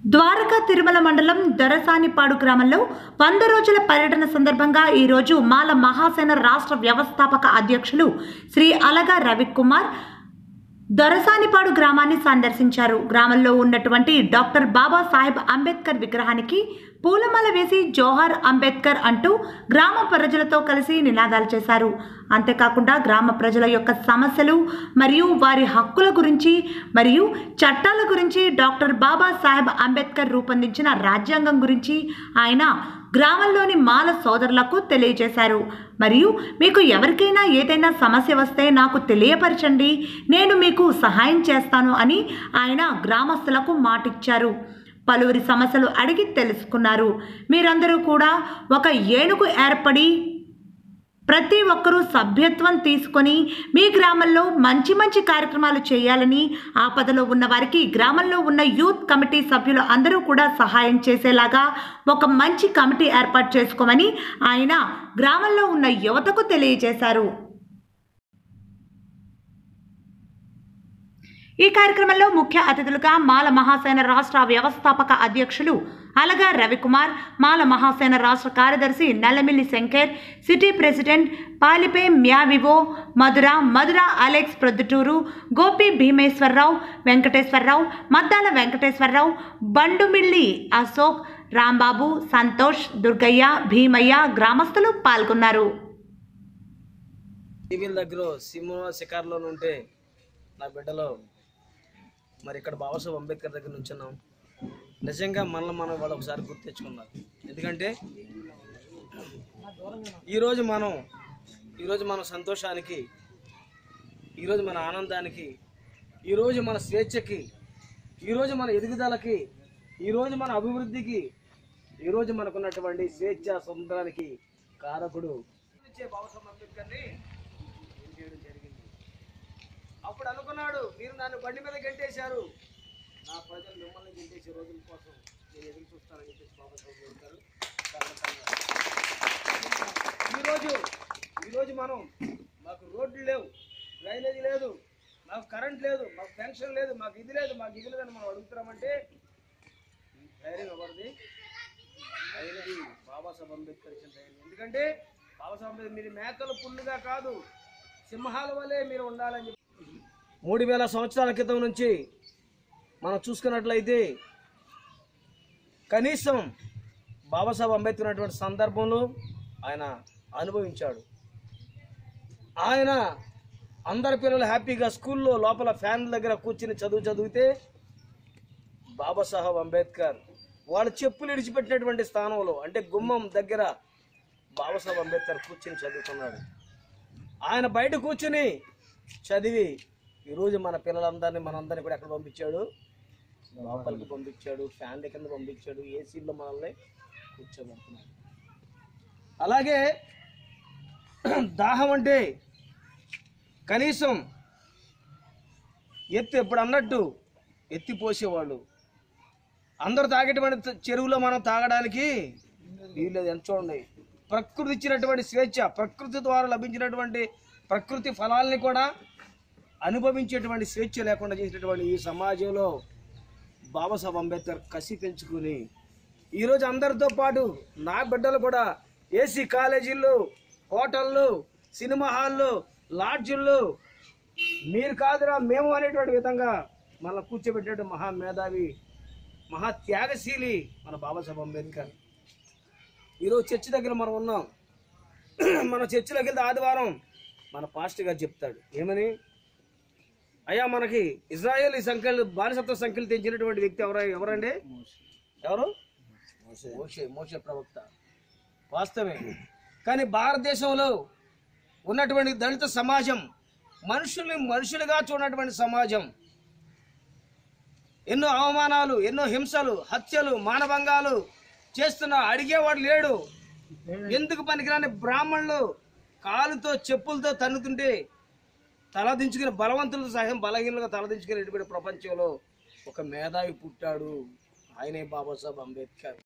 ద్వారకా తిరుమల మండలం దొరసానిపాడు గ్రామంలో వంద రోజుల పర్యటన సందర్భంగా ఈరోజు మాల మహాసేన రాష్ట్ర వ్యవస్థాపక అధ్యక్షులు శ్రీ అలగా రవికుమార్ దొరసానిపాడు గ్రామాన్ని సందర్శించారు గ్రామంలో ఉన్నటువంటి డాక్టర్ బాబాసాహెబ్ అంబేద్కర్ విగ్రహానికి పూలమాల వేసి జోహార్ అంబేద్కర్ అంటూ గ్రామ ప్రజలతో కలిసి నినాదాలు చేశారు అంతేకాకుండా గ్రామ ప్రజల యొక్క సమస్యలు మరియు వారి హక్కుల గురించి మరియు చట్టాల గురించి డాక్టర్ బాబాసాహెబ్ అంబేద్కర్ రూపొందించిన రాజ్యాంగం గురించి ఆయన గ్రామంలోని మాల సోదరులకు తెలియజేశారు మరియు మీకు ఎవరికైనా ఏదైనా సమస్య వస్తే నాకు తెలియపరచండి నేను మీకు సహాయం చేస్తాను అని ఆయన గ్రామస్తులకు మాటిచ్చారు పలువురి సమస్యలు అడిగి తెలుసుకున్నారు మీరందరూ కూడా ఒక ఏనుగు ఏర్పడి ప్రతి ఒక్కరూ సభ్యత్వం తీసుకొని మీ గ్రామంలో మంచి మంచి కార్యక్రమాలు చేయాలని ఆపదలో ఉన్న వారికి గ్రామంలో ఉన్న యూత్ కమిటీ సభ్యులు అందరూ కూడా సహాయం చేసేలాగా ఒక మంచి కమిటీ ఏర్పాటు చేసుకోమని ఆయన గ్రామంలో ఉన్న యువతకు తెలియజేశారు ఈ కార్యక్రమంలో ముఖ్య అతిథులుగా మాల మహాసేన రాష్ట్ర వ్యవస్థాపక అధ్యక్షులు అలగా రవికుమార్ మాల మహాసేన రాష్ట్ర కార్యదర్శి నల్లమిల్లి శంకర్ సిటీ ప్రెసిడెంట్ పాలిపే మ్యావివో మధుర మధుర అలెక్స్ ప్రొద్దుటూరు గోపి భీమేశ్వరరావు వెంకటేశ్వరరావు మద్దాల వెంకటేశ్వరరావు బండుమిల్లి అశోక్ రాంబాబు సంతోష్ దుర్గయ్య భీమయ్య గ్రామస్తులు పాల్గొన్నారు టీవీల దగ్గర సింహ శిఖర్లో ఉంటే నా బిడ్డలో మరి ఇక్కడ బాబాసాహెబ్ అంబేద్కర్ దగ్గర నుంచున్నాం నిజంగా మనల్ని మనం వాళ్ళు ఒకసారి గుర్తు తెచ్చుకున్నారు ఎందుకంటే ఈరోజు మనం ఈరోజు మన సంతోషానికి ఈరోజు మన ఆనందానికి ఈరోజు మన స్వేచ్ఛకి ఈరోజు మన ఎదుగుదలకి ఈరోజు మన అభివృద్ధికి ఈరోజు మనకున్నటువంటి స్వేచ్ఛ స్వతంత్రానికి కారకుడు బాబాసాహెబ్ అంబేద్కర్ని ఏం చేయడం జరిగింది అప్పుడు అనుకున్నాడు మీరు నన్ను బండి మీద గెంటేశారు నా ప్రజలు మిమ్మల్ని గెంటేసే రోజుల కోసం నేను ఎదురు చూస్తానని చెప్పేసి బాబాసాహెబ్ చెప్తారు ఈరోజు ఈరోజు మనం మాకు రోడ్లు లేవు డ్రైనేజీ లేదు మాకు కరెంట్ లేదు మాకు పెన్షన్ లేదు మాకు ఇది లేదు మాకు ఇది లేదని మనం అడుగుతున్నామంటే ఈ ధైర్యం ఎవరిది అయినది బాబాసాహెబ్ అంబేద్కర్ ఇచ్చిన ధైర్యం ఎందుకంటే బాబాసాహెబ్ అంబేద్కర్ మీరు మేకలు పుల్లుగా కాదు సింహాల వల్లే మీరు ఉండాలని చెప్పి మూడు వేల సంవత్సరాల క్రితం నుంచి మనం చూసుకున్నట్లయితే కనీసం బాబాసాహెబ్ అంబేద్కర్ ఉన్నటువంటి సందర్భంలో ఆయన అనుభవించాడు ఆయన అందరి పిల్లలు హ్యాపీగా స్కూల్లో లోపల ఫ్యాన్ల దగ్గర కూర్చుని చదువు చదివితే బాబాసాహెబ్ అంబేద్కర్ వాళ్ళ చెప్పులు విడిచిపెట్టినటువంటి స్థానంలో అంటే గుమ్మం దగ్గర బాబాసాహెబ్ అంబేద్కర్ కూర్చుని చదువుకున్నాడు ఆయన బయట కూర్చుని చదివి ఈరోజు మన పిల్లలందరినీ మనందరినీ కూడా ఎక్కడ పంపించాడు లోపలికి పంపించాడు ఫ్యాన్ల కింద పంపించాడు ఏసీల్లో మనల్ని కూర్చోబెడుతున్నాడు అలాగే దాహం అంటే కనీసం ఎత్తి ఎప్పుడు అన్నట్టు ఎత్తి పోసేవాళ్ళు అందరూ తాగేటువంటి త- చెరువులో మనం తాగడానికి వీళ్ళది ఎంత చూడండి ప్రకృతి ఇచ్చినటువంటి స్వేచ్ఛ ప్రకృతి ద్వారా లభించినటువంటి ప్రకృతి ఫలాల్ని కూడా అనుభవించేటువంటి స్వేచ్ఛ లేకుండా చేసినటువంటి ఈ సమాజంలో బాబాసాహెబ్ అంబేద్కర్ కసి పెంచుకుని ఈరోజు అందరితో పాటు నా బిడ్డలు కూడా ఏసీ కాలేజీల్లో హోటళ్ళు సినిమా హాళ్ళు లాడ్జిళ్ళు మీరు కాదురా మేము అనేటువంటి విధంగా మన కూర్చోబెట్టే మహా మేధావి మహా త్యాగశీలి మన బాబాసాహెబ్ అంబేద్కర్ ఈరోజు చర్చి దగ్గర మనం ఉన్నాం మన చర్చిలోకి వెళ్తే ఆదివారం మన పాస్టర్ గారు చెప్తాడు ఏమని అయ్యా మనకి ఇజ్రాయేల్ ఈ సంఖ్యలు బానిసత్వ సంఖ్యలు తెంచినటువంటి వ్యక్తి ఎవరు ఎవరండి ఎవరు మోషే మోషే ప్రవక్త వాస్తవే కానీ భారతదేశంలో ఉన్నటువంటి దళిత సమాజం మనుషుల్ని మనుషులుగా చూడనటువంటి సమాజం ఎన్నో అవమానాలు ఎన్నో హింసలు హత్యలు మానభంగాలు చేస్తున్న అడిగేవాడు లేడు ఎందుకు పనికిరాని బ్రాహ్మణులు కాలుతో చెప్పులతో తన్నుతుంటే తలదించుకుని బలవంతులతో సహాయం బలహీనలుగా తలదించుకునేటువంటి ప్రపంచంలో ఒక మేధావి పుట్టాడు ఆయనే బాబాసాహెబ్ అంబేద్కర్